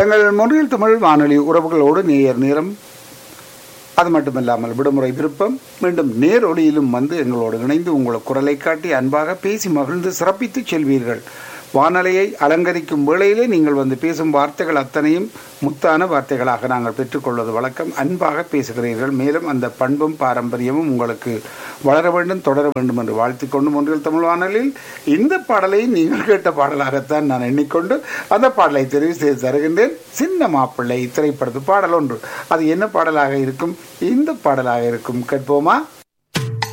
தங்கள் மொழியில் தமிழ் வானொலி உறவுகளோடு நேயர் நேரம் அது மட்டுமல்லாமல் விடுமுறை விருப்பம் மீண்டும் நேர் ஒளியிலும் வந்து எங்களோடு இணைந்து உங்கள் குரலை காட்டி அன்பாக பேசி மகிழ்ந்து சிறப்பித்து செல்வீர்கள் வானலையை அலங்கரிக்கும் வேளையிலே நீங்கள் வந்து பேசும் வார்த்தைகள் அத்தனையும் முத்தான வார்த்தைகளாக நாங்கள் பெற்றுக்கொள்வது வழக்கம் அன்பாக பேசுகிறீர்கள் மேலும் அந்த பண்பும் பாரம்பரியமும் உங்களுக்கு வளர வேண்டும் தொடர வேண்டும் என்று வாழ்த்திக் கொண்டு ஒன்றில் தமிழ் வானலில் இந்த பாடலை நீங்கள் கேட்ட பாடலாகத்தான் நான் எண்ணிக்கொண்டு அந்த பாடலை தெரிவு செய்து தருகின்றேன் சின்ன மாப்பிள்ளை திரைப்படத்து பாடல் ஒன்று அது என்ன பாடலாக இருக்கும் இந்த பாடலாக இருக்கும் கேட்போமா